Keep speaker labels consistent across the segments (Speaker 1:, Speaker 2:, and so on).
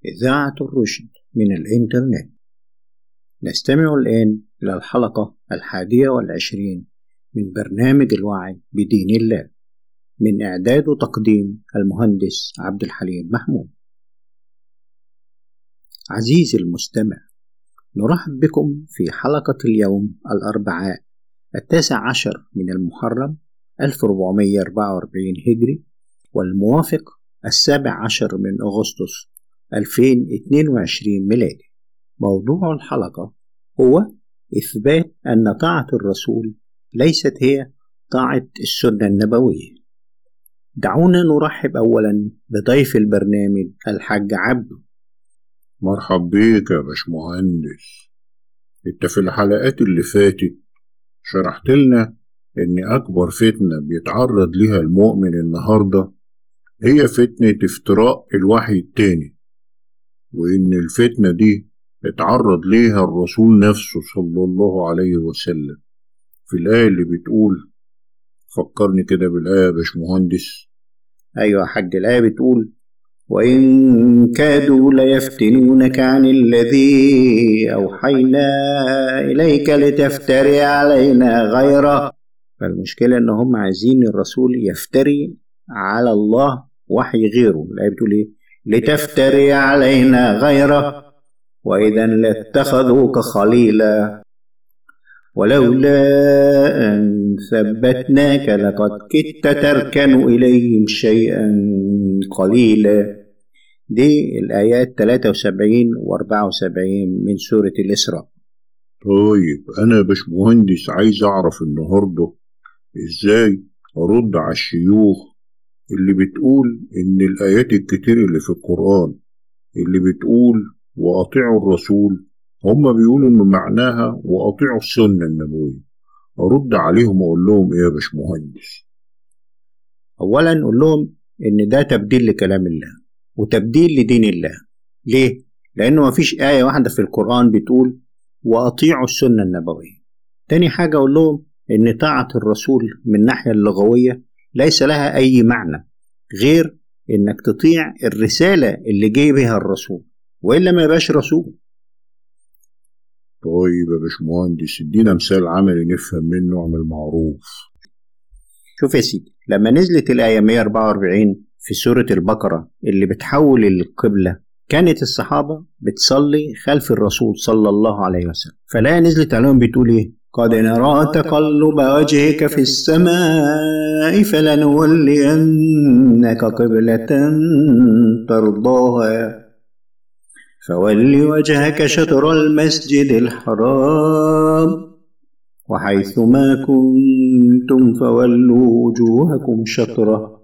Speaker 1: إذاعة الرشد من الإنترنت نستمع الآن إلى الحلقة الحادية والعشرين من برنامج الوعي بدين الله من إعداد وتقديم المهندس عبد الحليم محمود عزيزي المستمع نرحب بكم في حلقة اليوم الأربعاء التاسع عشر من المحرم 1444 هجري والموافق السابع عشر من أغسطس 2022 ميلادي موضوع الحلقة هو إثبات أن طاعة الرسول ليست هي طاعة السنة النبوية دعونا نرحب أولا بضيف البرنامج الحاج عبده
Speaker 2: مرحب بيك يا باشمهندس انت في الحلقات اللي فاتت شرحت لنا ان اكبر فتنة بيتعرض لها المؤمن النهاردة هي فتنة افتراء الوحي التاني وإن الفتنة دي اتعرض ليها الرسول نفسه صلى الله عليه وسلم في الآية اللي بتقول فكرني كده بالآية يا باشمهندس
Speaker 1: أيوة يا حاج الآية بتقول وإن كادوا ليفتنونك عن الذي أوحينا إليك لتفتري علينا غيره فالمشكلة إن هم عايزين الرسول يفتري على الله وحي غيره الآية بتقول إيه لتفتري علينا غيره وإذا لاتخذوك خليلا ولولا أن ثبتناك لقد كدت تركن إليهم شيئا قليلا دي الآيات 73 و 74 من سورة الإسراء
Speaker 2: طيب أنا يا باشمهندس عايز أعرف النهاردة إزاي أرد على الشيوخ اللي بتقول إن الآيات الكتير اللي في القرآن اللي بتقول وأطيعوا الرسول هم بيقولوا إن معناها وأطيعوا السنة النبوية أرد عليهم وأقول لهم إيه يا باشمهندس
Speaker 1: أولا نقول لهم إن ده تبديل لكلام الله وتبديل لدين الله ليه؟ لأنه مفيش آية واحدة في القرآن بتقول وأطيعوا السنة النبوية تاني حاجة أقول لهم إن طاعة الرسول من الناحية اللغوية ليس لها أي معنى غير إنك تطيع الرسالة اللي جاي بها الرسول وإلا ما يبقاش رسول
Speaker 2: طيب يا باشمهندس ادينا مثال عملي نفهم منه اعمل معروف
Speaker 1: شوف يا سيدي لما نزلت الآية 144 في سورة البقرة اللي بتحول القبلة كانت الصحابة بتصلي خلف الرسول صلى الله عليه وسلم فالآية نزلت عليهم بتقول إيه قد نرى تقلب وجهك في السماء فلنولينك قبلة ترضاها فول وجهك شطر المسجد الحرام وحيث ما كنتم فولوا وجوهكم شطره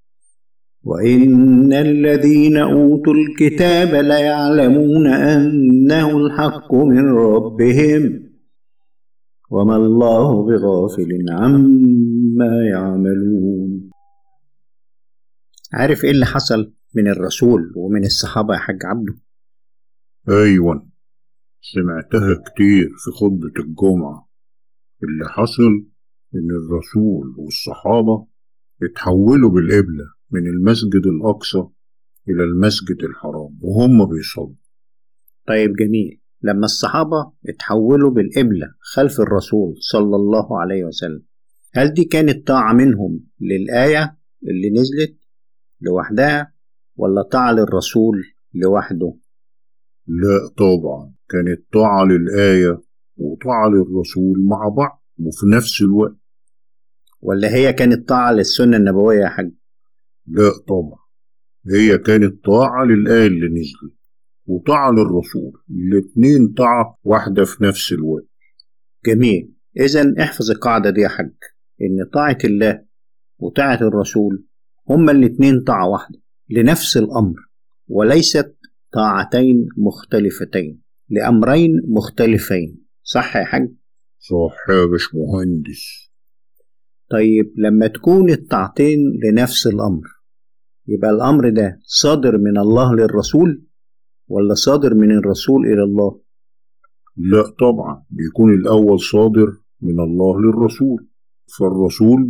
Speaker 1: وإن الذين أوتوا الكتاب ليعلمون أنه الحق من ربهم وما الله بغافل عما يعملون عارف ايه اللي حصل من الرسول ومن الصحابة يا حاج عبده
Speaker 2: أيوة سمعتها كتير في خطبة الجمعة اللي حصل إن الرسول والصحابة اتحولوا بالقبلة من المسجد الأقصى إلى المسجد الحرام وهم بيصلوا
Speaker 1: طيب جميل لما الصحابة اتحولوا بالقبلة خلف الرسول صلى الله عليه وسلم هل دي كانت طاعة منهم للآية اللي نزلت لوحدها ولا طاعة للرسول لوحده
Speaker 2: لا طبعا كانت طاعة للآية وطاعة للرسول مع بعض وفي نفس الوقت
Speaker 1: ولا هي كانت طاعة للسنة النبوية يا حاج
Speaker 2: لا طبعا هي كانت طاعة للآية اللي نزلت وطاعة للرسول الاتنين طاعة واحدة في نفس الوقت
Speaker 1: جميل إذا احفظ القاعدة دي يا حاج إن طاعة الله وطاعة الرسول هما الاتنين طاعة واحدة لنفس الأمر وليست طاعتين مختلفتين لأمرين مختلفين صح يا حاج؟
Speaker 2: صح يا باشمهندس
Speaker 1: طيب لما تكون الطاعتين لنفس الأمر يبقى الأمر ده صادر من الله للرسول ولا صادر من الرسول إلى الله؟
Speaker 2: لا طبعا بيكون الأول صادر من الله للرسول فالرسول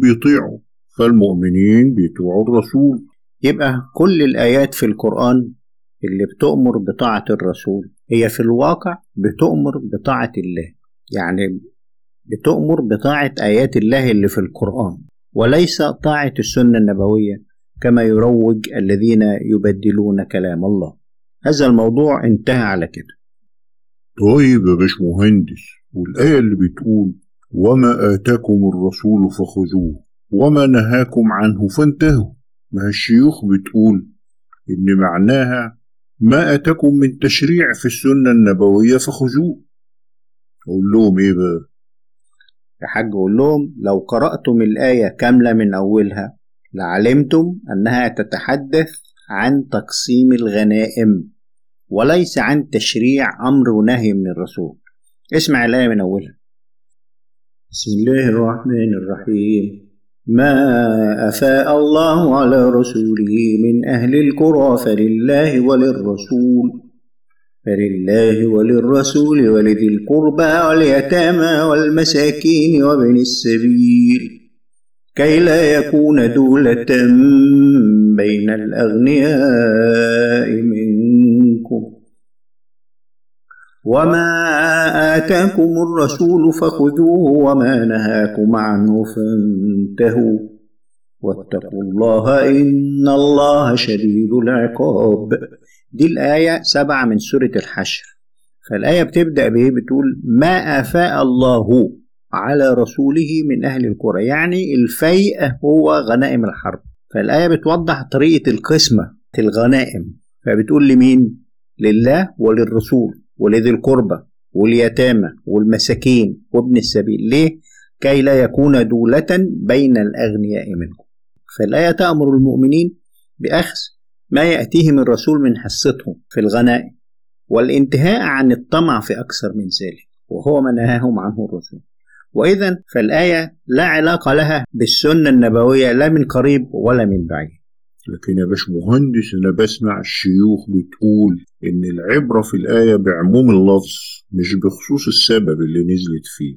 Speaker 1: اللي بتؤمر بطاعة الرسول هي في الواقع بتؤمر بطاعة الله يعني بتؤمر بطاعة آيات الله اللي في القرآن وليس طاعة السنة النبوية كما يروج الذين يبدلون كلام الله هذا الموضوع انتهى على كده
Speaker 2: طيب يا باشمهندس والآية اللي بتقول وما آتاكم الرسول فخذوه وما نهاكم عنه فانتهوا ما الشيوخ بتقول إن معناها ما أتاكم من تشريع في السنة النبوية فخذوه أقول لهم إيه بقى
Speaker 1: يا حاج قول لهم لو قرأتم الآية كاملة من أولها لعلمتم أنها تتحدث عن تقسيم الغنائم وليس عن تشريع أمر ونهي من الرسول اسمع الآية من أولها بسم الله الرحمن الرحيم ما أفاء الله على رسوله من أهل القرى فلله وللرسول فلله وللرسول ولذي القربى واليتامى والمساكين وابن السبيل كي لا يكون دولة بين الأغنياء منكم وما آتاكم الرسول فخذوه وما نهاكم عنه فانتهوا واتقوا الله إن الله شديد العقاب دي الآية سبعة من سورة الحشر فالآية بتبدأ بإيه بتقول ما أفاء الله على رسوله من أهل القرى يعني الفيء هو غنائم الحرب فالآية بتوضح طريقة القسمة الغنائم فبتقول لمين لله وللرسول ولذي القربى واليتامى والمساكين وابن السبيل ليه كي لا يكون دولة بين الأغنياء منكم فالآية تأمر المؤمنين بأخذ ما يأتيهم الرسول من حصتهم في الغنائم والانتهاء عن الطمع في أكثر من ذلك وهو ما نهاهم عنه الرسول وإذا فالآية لا علاقة لها بالسنة النبوية لا من قريب ولا من بعيد
Speaker 2: لكن يا باش مهندس أنا بسمع الشيوخ بتقول إن العبرة في الآية بعموم اللفظ مش بخصوص السبب اللي نزلت فيه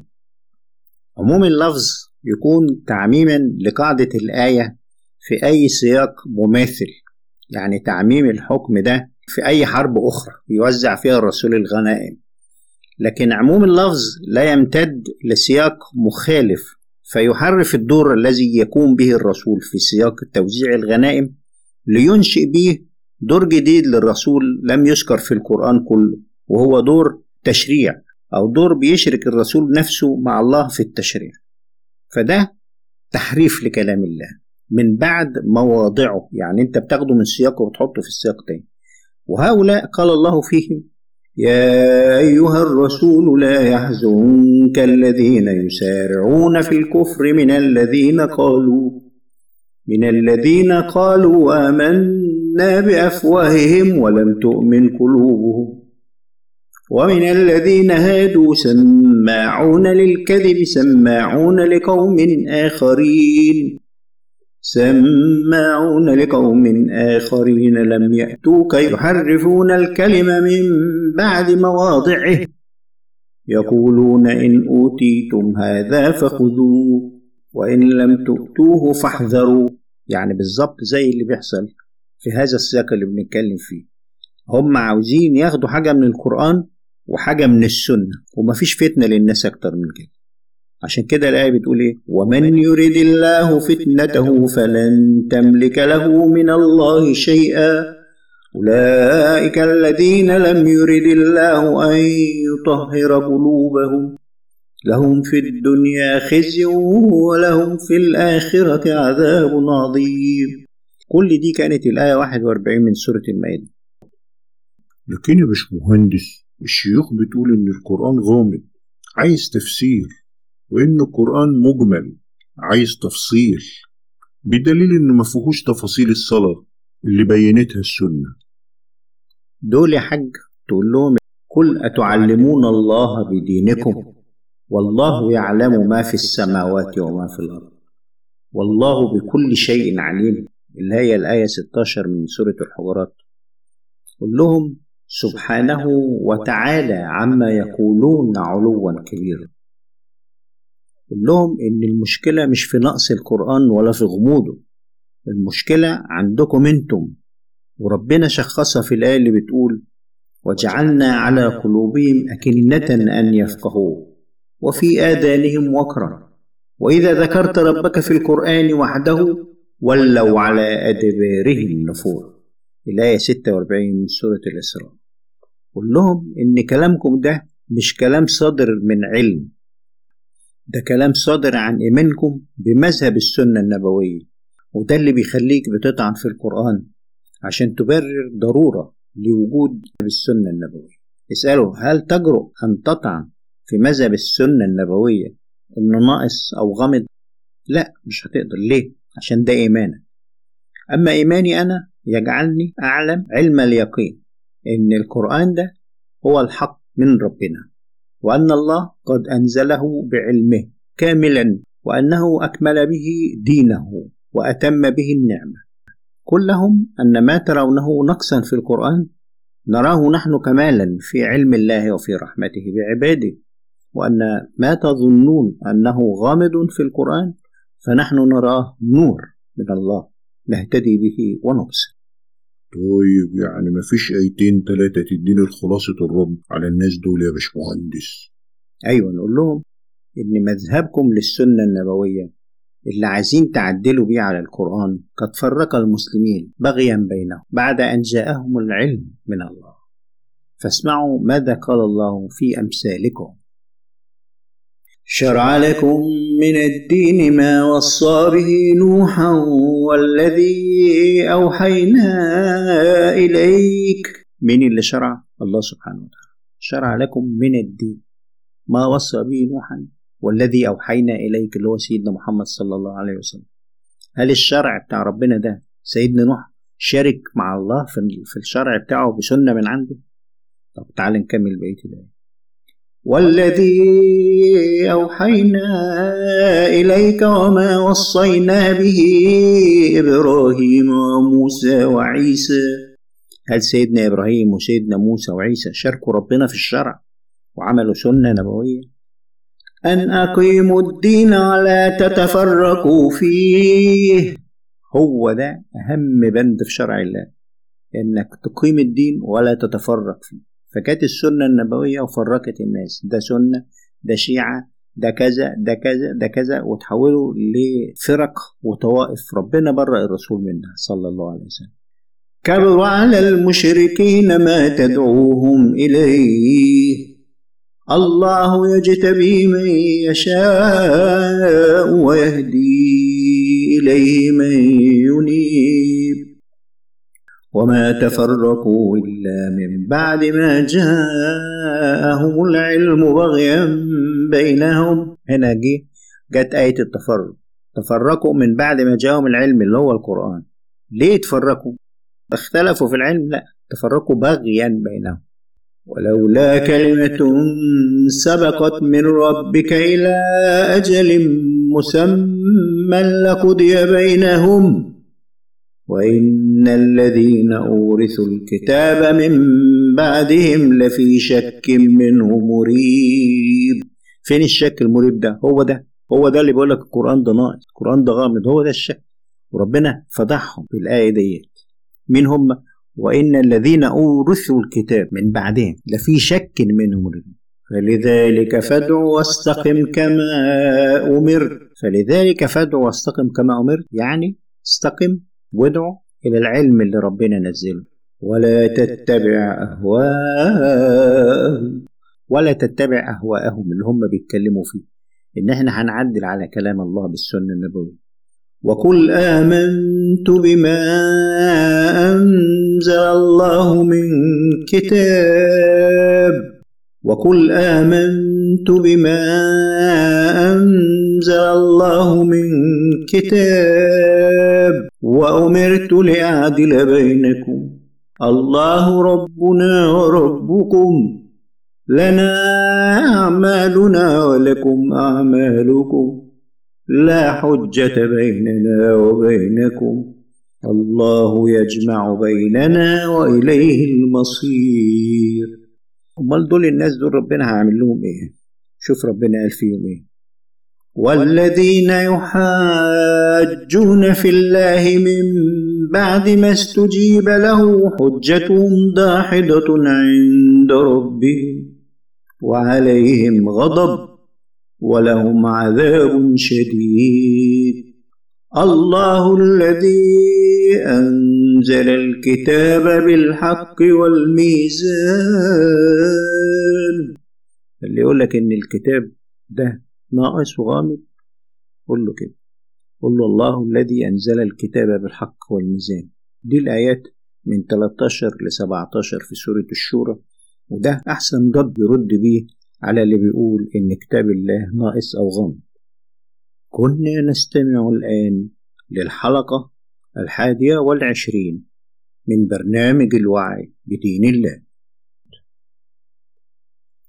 Speaker 1: عموم اللفظ يكون تعميما لقاعدة الآية في أي سياق مماثل يعني تعميم الحكم ده في أي حرب أخرى يوزع فيها الرسول الغنائم لكن عموم اللفظ لا يمتد لسياق مخالف فيحرف الدور الذي يقوم به الرسول في سياق توزيع الغنائم لينشئ به دور جديد للرسول لم يذكر في القرآن كله وهو دور تشريع أو دور بيشرك الرسول نفسه مع الله في التشريع فده تحريف لكلام الله من بعد مواضعه يعني انت بتاخده من سياقه وتحطه في السياق تاني وهؤلاء قال الله فيهم يا أيها الرسول لا يحزنك الذين يسارعون في الكفر من الذين قالوا من الذين قالوا آمنا بأفواههم ولم تؤمن قلوبهم ومن الذين هادوا سماعون للكذب سماعون لقوم آخرين سماعون لقوم آخرين لم يأتوك يحرفون الكلم من بعد مواضعه يقولون إن أوتيتم هذا فخذوه وإن لم تؤتوه فاحذروا يعني بالظبط زي اللي بيحصل في هذا السياق اللي بنتكلم فيه هم عاوزين ياخدوا حاجة من القرآن وحاجة من السنة ومفيش فتنة للناس أكتر من كده عشان كده الآية بتقول إيه ومن يرد الله فتنته فلن تملك له من الله شيئا أولئك الذين لم يرد الله أن يطهر قلوبهم لهم في الدنيا خزي ولهم في الآخرة عذاب عظيم كل دي كانت الآية 41 من سورة المائدة
Speaker 2: لكن يا باشمهندس الشيوخ بتقول إن القرآن غامض عايز تفسير وإن القرآن مجمل عايز تفصيل بدليل إنه ما فيهوش تفاصيل الصلاة اللي بينتها السنة
Speaker 1: دول يا حاج تقول لهم قل أتعلمون الله بدينكم والله يعلم ما في السماوات وما في الأرض والله بكل شيء عليم اللي هي الآية 16 من سورة الحجرات قل لهم سبحانه وتعالى عما يقولون علوا كبيرا قل لهم إن المشكلة مش في نقص القرآن ولا في غموضه المشكلة عندكم انتم وربنا شخصها في الآية اللي بتقول وجعلنا على قلوبهم أكنة أن يفقهوه وفي آذانهم وقرا وإذا ذكرت ربك في القرآن وحده ولوا على أدبارهم نفور الآية 46 من سورة الإسراء قل لهم إن كلامكم ده مش كلام صادر من علم ده كلام صادر عن إيمانكم بمذهب السنة النبوية وده اللي بيخليك بتطعن في القرآن عشان تبرر ضرورة لوجود السنة النبوية اسأله هل تجرؤ أن تطعن في مذهب السنة النبوية إنه ناقص أو غامض؟ لا مش هتقدر ليه؟ عشان ده إيمانك أما إيماني أنا يجعلني أعلم علم اليقين إن القرآن ده هو الحق من ربنا وأن الله قد أنزله بعلمه كاملا وأنه أكمل به دينه وأتم به النعمة قل لهم أن ما ترونه نقصا في القرآن نراه نحن كمالا في علم الله وفي رحمته بعباده وأن ما تظنون أنه غامض في القرآن فنحن نراه نور من الله نهتدي به ونبصر
Speaker 2: طيب يعني ما فيش ايتين تلاتة تديني الخلاصة الرب على الناس دول يا باشمهندس
Speaker 1: أيوة نقول لهم إن مذهبكم للسنة النبوية اللي عايزين تعدلوا بيه على القرآن قد فرق المسلمين بغيا بينهم بعد أن جاءهم العلم من الله فاسمعوا ماذا قال الله في أمثالكم شرع لكم من الدين ما وصى به نوحا والذي أوحينا إليك من اللي شرع الله سبحانه وتعالى شرع لكم من الدين ما وصى به نوحا والذي أوحينا إليك اللي هو سيدنا محمد صلى الله عليه وسلم هل الشرع بتاع ربنا ده سيدنا نوح شارك مع الله في الشرع بتاعه بسنة من عنده طب تعال نكمل بقية الآية والذي أوحينا إليك وما وصينا به إبراهيم وموسى وعيسى هل سيدنا إبراهيم وسيدنا موسى وعيسى شاركوا ربنا في الشرع وعملوا سنة نبوية أن أقيموا الدين ولا تتفرقوا فيه هو ده أهم بند في شرع الله إنك تقيم الدين ولا تتفرق فيه فكانت السنة النبوية وفرقت الناس ده سنة ده شيعة ده كذا ده كذا ده كذا وتحولوا لفرق وطوائف ربنا برأ الرسول منها صلى الله عليه وسلم كبر على المشركين ما تدعوهم إليه الله يجتبي من يشاء ويهدي إليه من ينيب وما تفرقوا إلا من بعد ما جاءهم العلم بغيا بينهم هنا جه جت آية التفرق تفرقوا من بعد ما جاءهم العلم اللي هو القرآن ليه تفرقوا اختلفوا في العلم لا تفرقوا بغيا بينهم ولولا كلمة سبقت من ربك إلى أجل مسمى لقضي بينهم وإن الذين أورثوا الكتاب من بعدهم لفي شك منه مريب فين الشك المريب ده هو ده هو ده اللي بيقول لك القرآن ده ناقص القرآن ده غامض هو ده الشك وربنا فضحهم في الآية ديت مين هم وإن الذين أورثوا الكتاب من بعدهم لفي شك منه مريب فلذلك فادع واستقم كما أمر فلذلك فادع واستقم كما أمر يعني استقم وادعوا إلى العلم اللي ربنا نزله ولا تتبع أهواءهم ولا تتبع أهواءهم اللي هم بيتكلموا فيه إن إحنا هنعدل على كلام الله بالسنة النبوية وقل آمنت بما أنزل الله من كتاب وقل آمنت بما أنزل الله من كتاب وأمرت لأعدل بينكم الله ربنا وربكم لنا أعمالنا ولكم أعمالكم لا حجة بيننا وبينكم الله يجمع بيننا وإليه المصير أمال دول الناس دول ربنا هيعمل لهم إيه؟ شوف ربنا قال فيهم إيه والذين يحاجون في الله من بعد ما استجيب له حجتهم داحضة عند ربهم وعليهم غضب ولهم عذاب شديد الله الذي أنزل الكتاب بالحق والميزان اللي يقول لك إن الكتاب ده ناقص وغامض قول له كده قل له الله الذي أنزل الكتاب بالحق والميزان دي الآيات من 13 ل 17 في سورة الشورى وده أحسن رد يرد بيه على اللي بيقول إن كتاب الله ناقص أو غامض كنا نستمع الآن للحلقة الحادية والعشرين من برنامج الوعي بدين الله